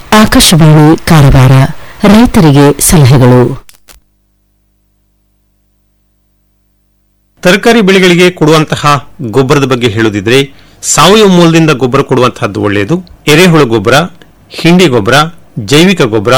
ಆಕಾಶವಾಣಿ ಕಾರವಾರ ರೈತರಿಗೆ ಸಲಹೆಗಳು ತರಕಾರಿ ಬೆಳೆಗಳಿಗೆ ಕೊಡುವಂತಹ ಗೊಬ್ಬರದ ಬಗ್ಗೆ ಹೇಳುದಿದ್ರೆ ಸಾವಯವ ಮೂಲದಿಂದ ಗೊಬ್ಬರ ಕೊಡುವಂತಹದ್ದು ಒಳ್ಳೆಯದು ಎರೆಹುಳು ಗೊಬ್ಬರ ಹಿಂಡಿ ಗೊಬ್ಬರ ಜೈವಿಕ ಗೊಬ್ಬರ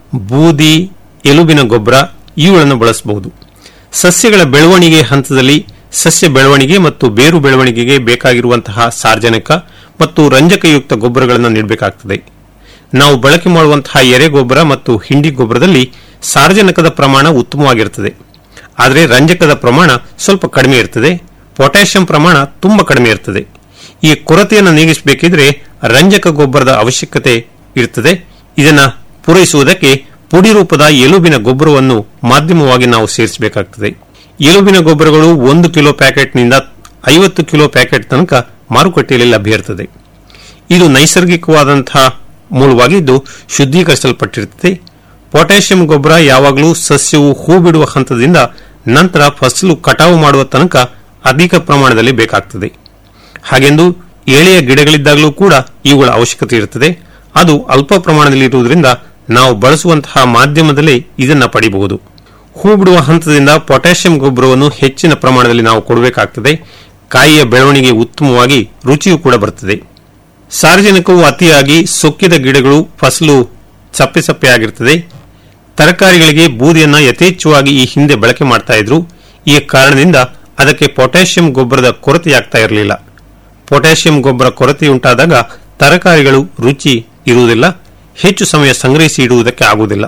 ಬೂದಿ ಎಲುಬಿನ ಗೊಬ್ಬರ ಇವುಗಳನ್ನು ಬಳಸಬಹುದು ಸಸ್ಯಗಳ ಬೆಳವಣಿಗೆ ಹಂತದಲ್ಲಿ ಸಸ್ಯ ಬೆಳವಣಿಗೆ ಮತ್ತು ಬೇರು ಬೆಳವಣಿಗೆಗೆ ಬೇಕಾಗಿರುವಂತಹ ಸಾರ್ವಜನಿಕ ಮತ್ತು ರಂಜಕಯುಕ್ತ ಗೊಬ್ಬರಗಳನ್ನು ನೀಡಬೇಕಾಗುತ್ತದೆ ನಾವು ಬಳಕೆ ಮಾಡುವಂತಹ ಎರೆ ಗೊಬ್ಬರ ಮತ್ತು ಹಿಂಡಿ ಗೊಬ್ಬರದಲ್ಲಿ ಸಾರ್ವಜನಿಕದ ಪ್ರಮಾಣ ಉತ್ತಮವಾಗಿರುತ್ತದೆ ಆದರೆ ರಂಜಕದ ಪ್ರಮಾಣ ಸ್ವಲ್ಪ ಕಡಿಮೆ ಇರ್ತದೆ ಪೊಟ್ಯಾಷಿಯಂ ಪ್ರಮಾಣ ತುಂಬಾ ಕಡಿಮೆ ಇರ್ತದೆ ಈ ಕೊರತೆಯನ್ನು ನೀಗಿಸಬೇಕಿದ್ರೆ ರಂಜಕ ಗೊಬ್ಬರದ ಅವಶ್ಯಕತೆ ಇರುತ್ತದೆ ಇದನ್ನ ಪೂರೈಸುವುದಕ್ಕೆ ಪುಡಿ ರೂಪದ ಎಲುಬಿನ ಗೊಬ್ಬರವನ್ನು ಮಾಧ್ಯಮವಾಗಿ ನಾವು ಸೇರಿಸಬೇಕಾಗುತ್ತದೆ ಎಲುಬಿನ ಗೊಬ್ಬರಗಳು ಒಂದು ಕಿಲೋ ಪ್ಯಾಕೆಟ್ನಿಂದ ಐವತ್ತು ಕಿಲೋ ಪ್ಯಾಕೆಟ್ ತನಕ ಮಾರುಕಟ್ಟೆಯಲ್ಲಿ ಲಭ್ಯ ಇರುತ್ತದೆ ಇದು ನೈಸರ್ಗಿಕವಾದಂತಹ ಮೂಲವಾಗಿದ್ದು ಶುದ್ಧೀಕರಿಸಲ್ಪಟ್ಟಿರುತ್ತದೆ ಪೊಟ್ಯಾಷಿಯಂ ಗೊಬ್ಬರ ಯಾವಾಗಲೂ ಸಸ್ಯವು ಹೂ ಬಿಡುವ ಹಂತದಿಂದ ನಂತರ ಫಸಲು ಕಟಾವು ಮಾಡುವ ತನಕ ಅಧಿಕ ಪ್ರಮಾಣದಲ್ಲಿ ಬೇಕಾಗ್ತದೆ ಹಾಗೆಂದು ಎಳೆಯ ಗಿಡಗಳಿದ್ದಾಗಲೂ ಕೂಡ ಇವುಗಳ ಅವಶ್ಯಕತೆ ಇರುತ್ತದೆ ಅದು ಅಲ್ಪ ಪ್ರಮಾಣದಲ್ಲಿ ಇರುವುದರಿಂದ ನಾವು ಬಳಸುವಂತಹ ಮಾಧ್ಯಮದಲ್ಲಿ ಇದನ್ನ ಪಡೆಯಬಹುದು ಹೂ ಬಿಡುವ ಹಂತದಿಂದ ಪೊಟ್ಯಾಷಿಯಂ ಗೊಬ್ಬರವನ್ನು ಹೆಚ್ಚಿನ ಪ್ರಮಾಣದಲ್ಲಿ ನಾವು ಕೊಡಬೇಕಾಗ್ತದೆ ಕಾಯಿಯ ಬೆಳವಣಿಗೆ ಉತ್ತಮವಾಗಿ ರುಚಿಯೂ ಕೂಡ ಬರುತ್ತದೆ ಸಾರ್ವಜನಿಕವು ಅತಿಯಾಗಿ ಸೊಕ್ಕಿದ ಗಿಡಗಳು ಫಸಲು ಸಪ್ಪೆ ಸಪ್ಪೆಯಾಗಿರುತ್ತದೆ ತರಕಾರಿಗಳಿಗೆ ಬೂದಿಯನ್ನ ಯಥೇಚ್ಛವಾಗಿ ಈ ಹಿಂದೆ ಬಳಕೆ ಮಾಡ್ತಾ ಇದ್ರು ಈ ಕಾರಣದಿಂದ ಅದಕ್ಕೆ ಪೊಟ್ಯಾಷಿಯಂ ಗೊಬ್ಬರದ ಕೊರತೆಯಾಗ್ತಾ ಇರಲಿಲ್ಲ ಪೊಟ್ಯಾಷಿಯಂ ಗೊಬ್ಬರ ಕೊರತೆಯುಂಟಾದಾಗ ತರಕಾರಿಗಳು ರುಚಿ ಇರುವುದಿಲ್ಲ ಹೆಚ್ಚು ಸಮಯ ಸಂಗ್ರಹಿಸಿ ಇಡುವುದಕ್ಕೆ ಆಗುವುದಿಲ್ಲ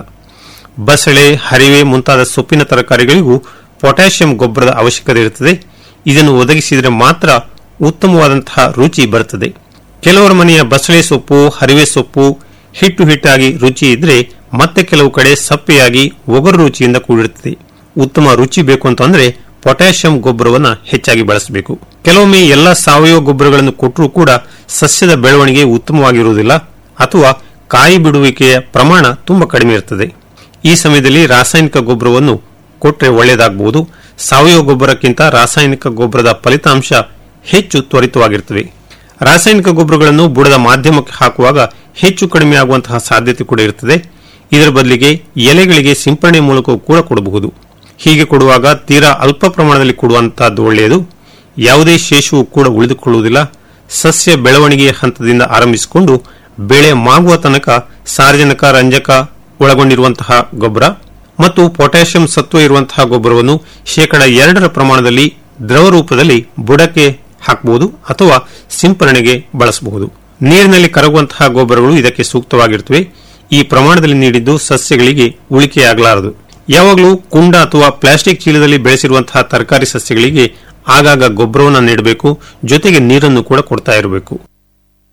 ಬಸಳೆ ಹರಿವೆ ಮುಂತಾದ ಸೊಪ್ಪಿನ ತರಕಾರಿಗಳಿಗೂ ಪೊಟ್ಯಾಷಿಯಂ ಗೊಬ್ಬರದ ಅವಶ್ಯಕತೆ ಇರುತ್ತದೆ ಇದನ್ನು ಒದಗಿಸಿದರೆ ಮಾತ್ರ ಉತ್ತಮವಾದಂತಹ ರುಚಿ ಬರುತ್ತದೆ ಕೆಲವರ ಮನೆಯ ಬಸಳೆ ಸೊಪ್ಪು ಹರಿವೆ ಸೊಪ್ಪು ಹಿಟ್ಟು ಹಿಟ್ಟಾಗಿ ರುಚಿ ಇದ್ರೆ ಮತ್ತೆ ಕೆಲವು ಕಡೆ ಸಪ್ಪೆಯಾಗಿ ಒಗರು ರುಚಿಯಿಂದ ಕೂಡಿರುತ್ತದೆ ಉತ್ತಮ ರುಚಿ ಬೇಕು ಅಂತಂದ್ರೆ ಪೊಟ್ಯಾಷಿಯಂ ಗೊಬ್ಬರವನ್ನ ಹೆಚ್ಚಾಗಿ ಬಳಸಬೇಕು ಕೆಲವೊಮ್ಮೆ ಎಲ್ಲ ಸಾವಯವ ಗೊಬ್ಬರಗಳನ್ನು ಕೊಟ್ಟರೂ ಕೂಡ ಸಸ್ಯದ ಬೆಳವಣಿಗೆ ಉತ್ತಮವಾಗಿರುವುದಿಲ್ಲ ಅಥವಾ ಕಾಯಿ ಬಿಡುವಿಕೆಯ ಪ್ರಮಾಣ ತುಂಬಾ ಕಡಿಮೆ ಇರುತ್ತದೆ ಈ ಸಮಯದಲ್ಲಿ ರಾಸಾಯನಿಕ ಗೊಬ್ಬರವನ್ನು ಕೊಟ್ಟರೆ ಒಳ್ಳೆಯದಾಗಬಹುದು ಸಾವಯವ ಗೊಬ್ಬರಕ್ಕಿಂತ ರಾಸಾಯನಿಕ ಗೊಬ್ಬರದ ಫಲಿತಾಂಶ ಹೆಚ್ಚು ತ್ವರಿತವಾಗಿರುತ್ತವೆ ರಾಸಾಯನಿಕ ಗೊಬ್ಬರಗಳನ್ನು ಬುಡದ ಮಾಧ್ಯಮಕ್ಕೆ ಹಾಕುವಾಗ ಹೆಚ್ಚು ಕಡಿಮೆ ಆಗುವಂತಹ ಸಾಧ್ಯತೆ ಕೂಡ ಇರುತ್ತದೆ ಇದರ ಬದಲಿಗೆ ಎಲೆಗಳಿಗೆ ಸಿಂಪರಣೆ ಮೂಲಕವೂ ಕೂಡ ಕೊಡಬಹುದು ಹೀಗೆ ಕೊಡುವಾಗ ತೀರಾ ಅಲ್ಪ ಪ್ರಮಾಣದಲ್ಲಿ ಕೊಡುವಂತಹದ್ದು ಒಳ್ಳೆಯದು ಯಾವುದೇ ಶೇಷವೂ ಕೂಡ ಉಳಿದುಕೊಳ್ಳುವುದಿಲ್ಲ ಸಸ್ಯ ಬೆಳವಣಿಗೆಯ ಹಂತದಿಂದ ಆರಂಭಿಸಿಕೊಂಡು ಬೆಳೆ ಮಾಗುವ ತನಕ ಸಾರ್ವಜನಿಕ ರಂಜಕ ಒಳಗೊಂಡಿರುವಂತಹ ಗೊಬ್ಬರ ಮತ್ತು ಪೊಟ್ಯಾಷಿಯಂ ಸತ್ವ ಇರುವಂತಹ ಗೊಬ್ಬರವನ್ನು ಶೇಕಡ ಎರಡರ ಪ್ರಮಾಣದಲ್ಲಿ ದ್ರವ ರೂಪದಲ್ಲಿ ಬುಡಕ್ಕೆ ಹಾಕಬಹುದು ಅಥವಾ ಸಿಂಪರಣೆಗೆ ಬಳಸಬಹುದು ನೀರಿನಲ್ಲಿ ಕರಗುವಂತಹ ಗೊಬ್ಬರಗಳು ಇದಕ್ಕೆ ಸೂಕ್ತವಾಗಿರುತ್ತವೆ ಈ ಪ್ರಮಾಣದಲ್ಲಿ ನೀಡಿದ್ದು ಸಸ್ಯಗಳಿಗೆ ಉಳಿಕೆಯಾಗಲಾರದು ಯಾವಾಗಲೂ ಕುಂಡ ಅಥವಾ ಪ್ಲಾಸ್ಟಿಕ್ ಚೀಲದಲ್ಲಿ ಬೆಳೆಸಿರುವಂತಹ ತರಕಾರಿ ಸಸ್ಯಗಳಿಗೆ ಆಗಾಗ ಗೊಬ್ಬರವನ್ನು ನೀಡಬೇಕು ಜೊತೆಗೆ ನೀರನ್ನು ಕೂಡ ಕೊಡ್ತಾ ಇರಬೇಕು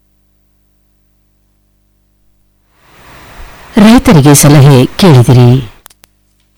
ರೈತರಿಗೆ ಸಲಹೆ ಕೇಳಿದಿರಿ